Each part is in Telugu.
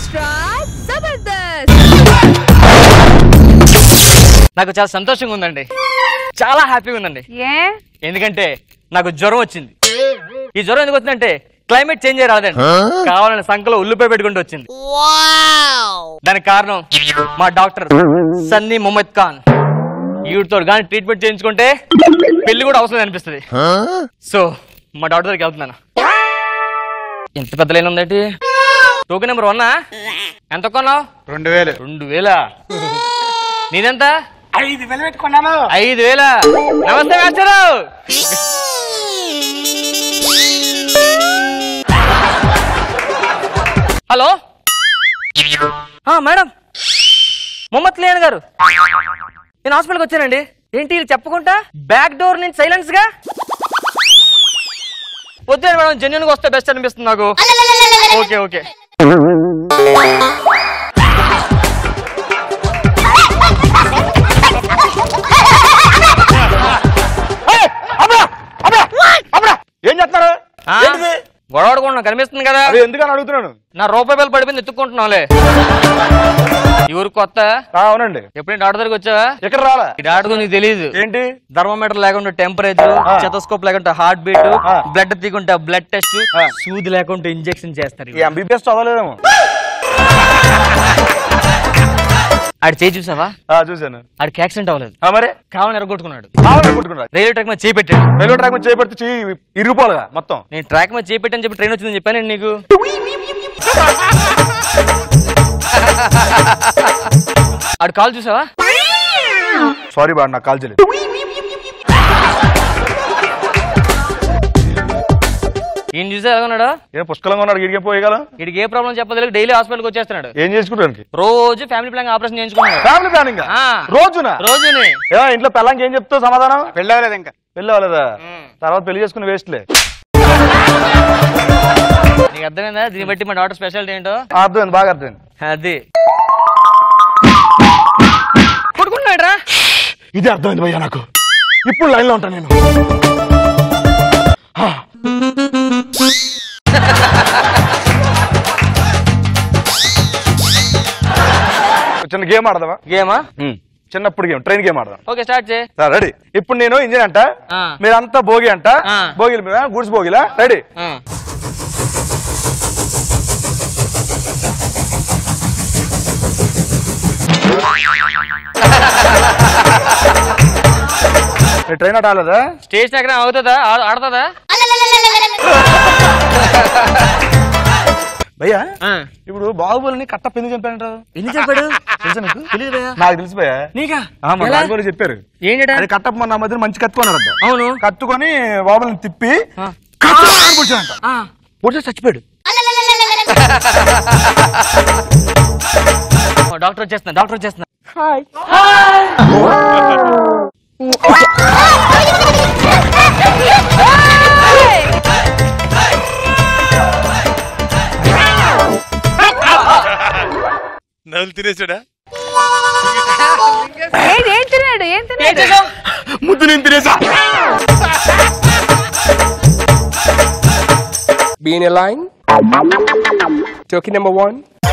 ఎక్స్ట్రా జబర్దస్త్ నాకు చాలా సంతోషంగా ఉందండి చాలా హ్యాపీగా ఉందండి ఏ ఎందుకంటే నాకు జ్వరం వచ్చింది ఈ జ్వరం ఎందుకు వచ్చిందంటే క్లైమేట్ చేంజ్ అయ్యి రాదండి కావాలని సంకలో ఉల్లిపాయ పెట్టుకుంటూ వచ్చింది దానికి కారణం మా డాక్టర్ సన్నీ మొహమ్మద్ ఖాన్ ఈవిడతో కానీ ట్రీట్మెంట్ చేయించుకుంటే పెళ్లి కూడా అవసరం అనిపిస్తుంది సో మా డాక్టర్ దగ్గరికి వెళ్తున్నాను ఎంత పెద్ద లైన్ ఉందేంటి టోకెన్ నెంబర్ వన్నా ఎంత కొన్నావు రెండు వేలు రెండు వేల నీదెంత ఐదు వేలు పెట్టుకున్నాను ఐదు వేల నమస్తే మాస్టరు హలో ఆ, మేడం మొహమ్మద్ లేన్ గారు నేను హాస్పిటల్కి వచ్చానండి ఏంటి వీళ్ళు చెప్పకుండా బ్యాక్ డోర్ నుంచి సైలెన్స్ గా వద్దు మేడం జెన్యున్ గా వస్తే బెస్ట్ అనిపిస్తుంది నాకు ఓకే ఓకే ఏం చేస్తున్నారు ఆ, ఏంటిది? గొడవడకుండా కనిపిస్తుంది కదా అది ఎందుకని అడుగుతున్నాను నా రూపాయి బిల్ పడిపోయింది ఎత్తుక్కుంటున్నావులే ఈ ఊరు కొత్త ఆ, అవునండి ఎప్పుడైనా డాక్టర్ దగ్గరికి వచ్చావా ఇక్కడ రాలా ఈ డాక్టర్ నీకు తెలియదు ఏంటి థర్మోమీటర్ లేకుండా టెంపరేచర్ ఆ. చెతస్కోప్ లేకుండా హార్ట్ బీట్ ఆ. బ్లడ్ తీకుంటే బ్లడ్ టెస్ట్ ఆ. సూది లేకుండా ఇంజెక్షన్ చేస్తారు ఈ ఎంబీబీఎస్ చదవలేదేమో ఆడు చేయి చూసావా ఆ, చూశాను ఆడికి యాక్సిడెంట్ అవ్వలేదు ఆ, మరి కావాలని ఎరగొట్టుకున్నాడు కావాలని కొట్టుకున్నారు రైల్వే ట్రాక్ మీద చేయి పెట్టాడు రైల్వే ట్రాక్ మీద చేపడితే చెయ్యి ఇరిగిపోవాలిగా మొత్తం నేను ట్రాక్ మీద చేయి పెట్టని చెప్పి ట్రైన్ వచ్చిందని చెప్పాను నీకు ఆడు కాల్ చూసావా సారీ బాగా నాకు కాల్ చేయలేదు ఈయన చూసా ఎలాగున్నాడు ఏం పుష్కలంగా ఉన్నాడు గిడిగే పోయగలం వీడికి ఏ ప్రాబ్లం చెప్పదు డైలీ హాస్పిటల్కి వచ్చేస్తున్నాడు ఏం చేసుకుంటానికి రోజు ఫ్యామిలీ ప్లాన్ ఆపరేషన్ చేయించుకున్నాడు ఫ్యామిలీ ప్లానింగ్ ఆ. రోజున రోజుని ఏ ఇంట్లో పెళ్ళాంకి ఏం చెప్తావు సమాధానం పెళ్ళి అవ్వలేదు ఇంకా పెళ్ళి అవ్వలేదా ఉమ్. తర్వాత పెళ్లి చేసుకుని వేస్ట్లే నీకు అర్థమైందా దీన్ని బట్టి మా డాక్టర్ స్పెషాలిటీ ఏంటో అర్థమైంది బాగా అర్థమైంది అది పడుకుంటున్నాడు రా ఇది అర్థమైంది భయ్యా నాకు ఇప్పుడు లైన్ లో ఉంటాను నేను ఆ. చిన్న గేమ్ ఆడదామా గేమా చిన్నప్పుడు గేమ్ ట్రైన్ గేమ్ ఆడదాం ఓకే స్టార్ట్ చేయి రెడీ ఇప్పుడు నేను ఇంజిన్ అంట ఆ. మీరంతా భోగి అంట ఆ. భోగిల మీద గుడ్స్ భోగిలా రెడీ ఆ. ట్రైన్ ఆట ఆడలేదా స్టేషన్ ఎక్కడ అవుతుందా ఆ- ఆడుతుందా భయ్యా ఆ. ఇప్పుడు బాహుబలిని కట్టప్ప ఎందుకు చంపాడంటారు ఎన్ని చెప్పాడు తెలుసా నీకు తెలియదు భయ్యా. నాకు తెలిసిపోయా నీకా ఆ, మా ఎలా? బాహుబలి చెప్పారు ఏంటట అది కట్టప్ప మొన్న ఆ మధ్యన మంచి కత్తుకున్నారంట అవును కత్తుకొని బాబుని తిప్పి ఆ. కత్తుకొని పొడిచాడంట ఆ. పొడిచి చచ్చిపోయాడు ఓ, డాక్టర్ వచ్చేస్తున్నా డాక్టర్ వచ్చేస్తున్నా నవ్వులు తినేసాడా ఏం ఏం తిన్నాడు ఏం ఏం తిన్నాడు చేసావ్? ముద్దు నేను తినేసా Be in a line. Turkey number one.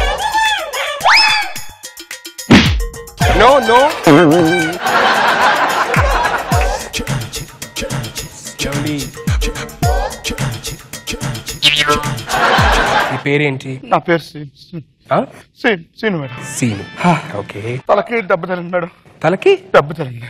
No, no. Jolly. ఈ పేరేంటి నా పేరు సీన్ ఆ? సీన్ సీన్ మేడం సీను ఓకే తలకి దెబ్బ తగిలింది మేడం తలకి దెబ్బ తగిలింది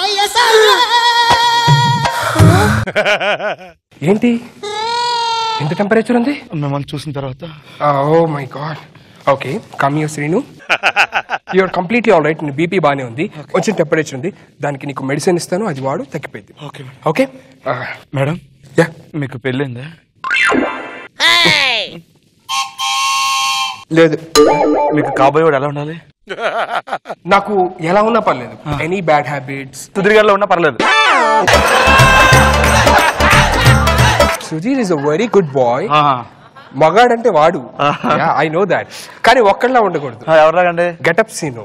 ఏంటి ఎంత టెంపరేచర్ ఉంది మిమ్మల్ని చూసిన తర్వాత oh my God okay come you Srinu you're completely all right నీ బీపీ బాగానే ఉంది కొంచెం టెంపరేచర్ ఉంది దానికి నీకు మెడిసిన్ ఇస్తాను అది వాడు తగ్గిపోయింది ఓకే ఓకే మేడం యా మీకు పెళ్ళిందా లేదు మీకు కాబోయేవాడు ఎలా ఉండాలి నాకు ఎలా ఉన్నా పర్లేదు ఎనీ బ్యాడ్ హ్యాబిట్స్ సుధీర్ ఉన్నా పర్లేదు Sudheer is a very good boy మగాడంటే వాడు ఐ నో దాట్ కానీ ఒక్కళ్ళ ఉండకూడదు ఎవరిలాగండి గెటప్ సీను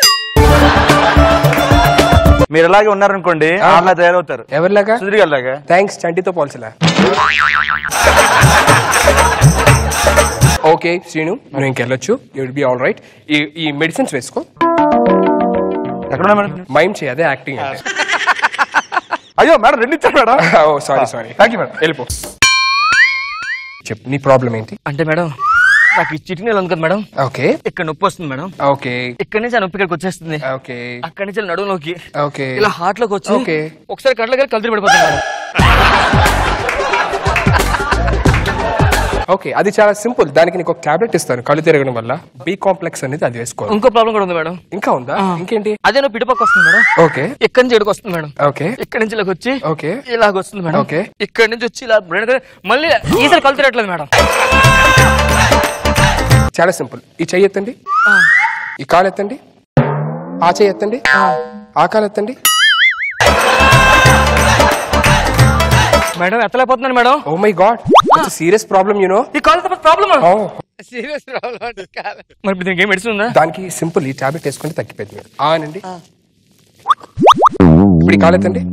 మీరు ఇలాగే ఉన్నారనుకోండి అలా తయారవుతారు ఎవరిలాగా సుధీర్ గారిలాగా థ్యాంక్స్ చంటితో పోల్చలా ఓకే శ్రీను నువ్వు ఇంకెళ్ళొచ్చు you will be all right ఈ ఈ మెడిసిన్స్ వేసుకో ఎక్కడ మేడం మైమ్ చేయదే యాక్టింగ్ అంటే అయ్యో మేడం రెండు ఇచ్చారు madam oh sorry sorry thank you madam వెళ్ళిపో చెప్పు నీ ప్రాబ్లం ఏంటి అంటే మేడం నాకు ఈ చిటికి ఉంది కదా మేడం ఓకే ఇక్కడ నొప్పి వస్తుంది మేడం ఓకే ఇక్కడ నుంచి ఆ నొప్పి ఇక్కడికి వచ్చేస్తుంది ఓకే అక్కడి నుంచి నడువులోకి ఓకే ఇలా హార్ట్ లోకి వచ్చి Okay. ఒకసారి కళ్ళకి కలిసి పడిపోతుంది మేడం ఓకే అది చాలా సింపుల్ దానికి నీకు ఒక టాబ్లెట్ ఇస్తాను కళ్ళు తిరగడం వల్ల బి కాంప్లెక్స్ అనేది అది వేసుకో ఇంకో ప్రాబ్లం కూడా ఉంది మేడం ఇంకా ఉందా ఇంకేంటి అదే నొప్పి ఇటుపక్క వస్తుంది మేడం ఓకే ఇక్కడి నుంచి ఇక్కడికి వస్తుంది మేడం ఓకే ఇక్కడి నుంచి ఇలాగ వచ్చి ఓకే ఇలాగ వస్తుంది మేడం Okay. ఇక్కడి నుంచి వచ్చి ఇలా బ్రెయిన్ కి- మళ్ళీ ఈసారి కళ్ళు తిరగట్లేదు మేడం చాలా సింపుల్ ఈ చెయ్యి ఎత్తండి ఈ కాలు ఎత్తండి ఆ చెయ్యి ఎత్తండి ఆ కాలు ఎత్తండి మేడం ఎత్తలేకపోతున్నాను madam oh my God serious problem you know ఈ కాలు ప్రాబ్లమ్ ఓ సీరియస్ ప్రాబ్లం మరి ఇప్పుడు దీనికి ఏం మెడిసిన్ ఉందా దానికి సింపుల్ ఈ టాబ్లెట్ వేసుకుంటే తగ్గిపోయింది మీరు ఆనండి ఇప్పుడు ఈ కాలు ఎత్తండి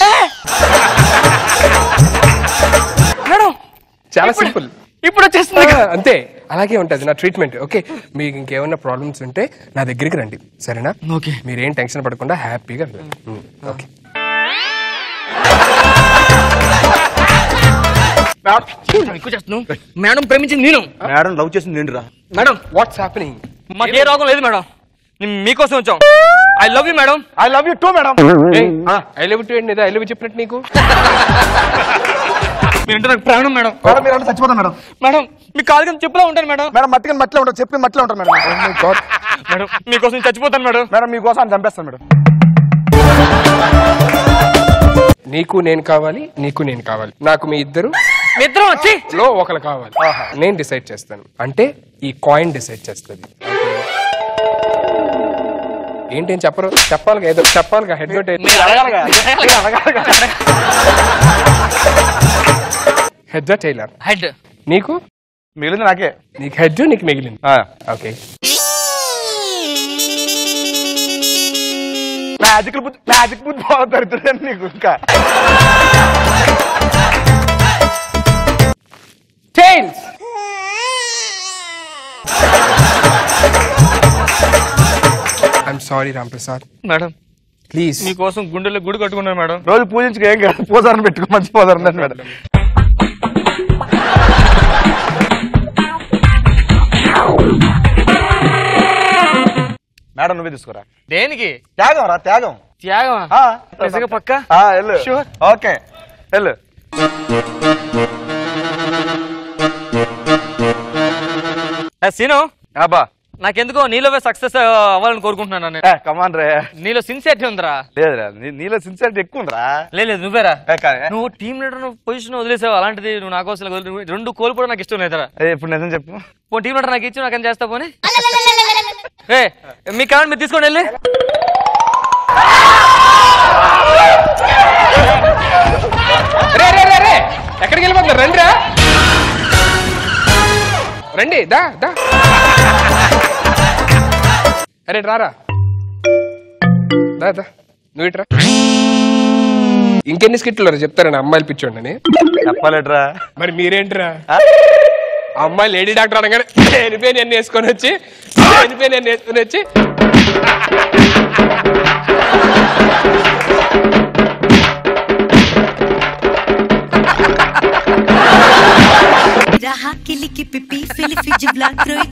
మేడం చాలా ఇప్పుడు- సింపుల్ ఇప్పుడు వచ్చేస్తుంది ఆ, అంతే అలాగే ఉంటది నా ట్రీట్మెంట్ ఓకే మీకు ఇంకేమైనా ప్రాబ్లమ్స్ ఉంటే నా దగ్గరికి రండి సరేనా ఓకే మీరేం టెన్షన్ పడకుండా హ్యాపీగా ఉండండి. ఉమ్, ఓకే మేడం ఎక్కువ చేస్తున్నావు మేడం ప్రేమించింది నేను మేడం లవ్ చేసింది ఏంటిరా మేడం వాట్స్ హ్యాపెనింగ్ మాకు ఏ రోగం లేదు మేడం మేము మీకోసం వచ్చాం I love you madam I love you too madam I love to ఏదో ఐ లవ్ చెప్పినట్టు నీకు మీరంటే నాకు ప్రాణం మేడం మేడం మీరు అంటే చచ్చిపోతాం మేడం మేడం మీ కాలు కింద చెప్పులా ఉంటాను మేడం మేడం మట్టికి మట్టిలో ఉంటారు చెప్పి మట్టిలో ఉంటారు madam Oh my God. Madam మీకోసం నేను చచ్చిపోతాను మేడం మేడం మీకోసం ఆయన చంపేస్తాను మేడం నీకు నేను కావాలి నీకు నేను కావాలి నాకు మీ ఇద్దరు మీ ఇద్దరం వచ్చి లో ఒకరు కావాలి నేను డిసైడ్ చేస్తాను అంటే ఈ కాయిన్ డిసైడ్ చేస్తుంది ఏంటి ఏం చెప్పరు చెప్పాలిగా ఏదో చెప్పాలిగా హెడ్ మీరు అడగాలిగా. హెడ్ టైలర్ హెడ్ నీకు మిగిలింది నాకే నీకు హెడ్ నీకు మిగిలింది ఆ. ఓకే మ్యాజిక్ బుద్ధి మ్యాజిక్ బుద్ధి బాగా దొరుకుతుంది నీకు ఇంకా tiles I'm sorry Ram Prasad madam please మీకోసం గుండెల్లో గుడి కట్టుకున్నాను మేడం రోజు పూజించుకు ఏం కాదు పూజారని పెట్టుకో మంచి పూజారం మేడం మేడం నువ్వే తీసుకోరా దేనికి త్యాగం రా త్యాగం త్యాగమా ఆ. నిజంగా పక్క ఆ, వెళ్ళు Sure. ఓకే వెళ్ళు సీను అబ్బా నాకెందుకో నీలో సక్సెస్ అవ్వాలని కోరుకుంటున్నాను నేను ఏ కమాన్ రే నీలో సిన్సియరిటీ ఉందిరా లేదురా నీ- నీలో సిన్సియారిటీ ఎక్కువ ఉందిరా లేదు లేదు, నువ్వేరా ఏ, కాదే. నువ్వు టీం లీడర్ పొజిషన్ వదిలేసావు అలాంటిది నువ్వు నా కోసం ఇలా వదిలి- రెండు కోలు కూడా నాకు ఇష్టం లేదురా ఏ, ఇప్పుడు నిజం చెప్పు ఓ టీం లీడర్ నాకు ఇచ్చి నాకేం చేస్తా పోనీ ఏ మీకు కావాలి మీరు తీసుకోండి వెళ్ళి రే రే రే రే ఎక్కడికి వెళ్ళిపోతున్నారు రండి రా రండి దా దా అరే రారా దా దా నువ్వు ఇట్రా ఇంకెన్ని స్కిట్లు చెప్తారని అమ్మాయిలు పిచ్చోండి అని చెప్పలేట్రా మరి మీరేంటిరా ఆ అమ్మాయి లేడీ డాక్టర్ అనగానే చనిపోయి అన్ని వేసుకొని వచ్చి చనిపోయి అన్ని వేసుకొని వచ్చి Raha, kili, kipipi, fili, fiji, black,